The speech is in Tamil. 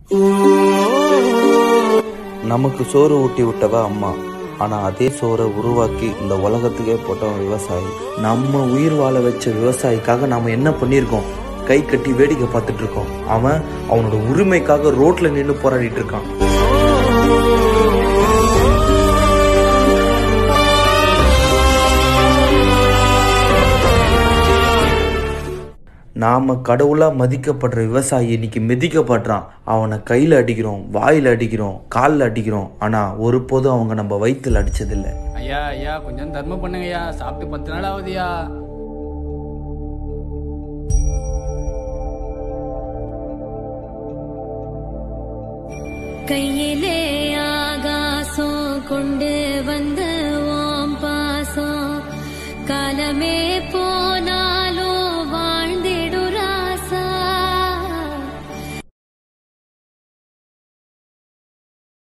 நமக்கு சோறு ஊட்டி விட்டவ அம்மா ஆனா அதே சோறை உருவாக்கி இந்த உலகத்துக்கே போட்டவன் விவசாயி நம்ம உயிர் வாழ வச்ச விவசாயிக்காக நாம என்ன பண்ணியிருக்கோம் கை கட்டி வேடிக்கை பார்த்துட்டு இருக்கோம் அவன் அவனோட உரிமைக்காக ரோட்ல நின்று போராடிட்டு இருக்கான் நாம கடவுளா மதிக்கப்படுற விவசாயி இன்னைக்கு மிதிக்கப்படுறான் அவனை கையில அடிக்கிறோம் வாயில அடிக்கிறோம் காலில் அடிக்கிறோம் ஆனா ஒருபோதும் அவங்க நம்ம வயித்துல அடிச்சதில்லை ஐயா ஐயா கொஞ்சம் தர்மம் பண்ணுங்கய்யா சாப்பிட்டு பத்து நாள் ஆகுதுயா கையிலே ஆகாசம் கொண்டு வந்த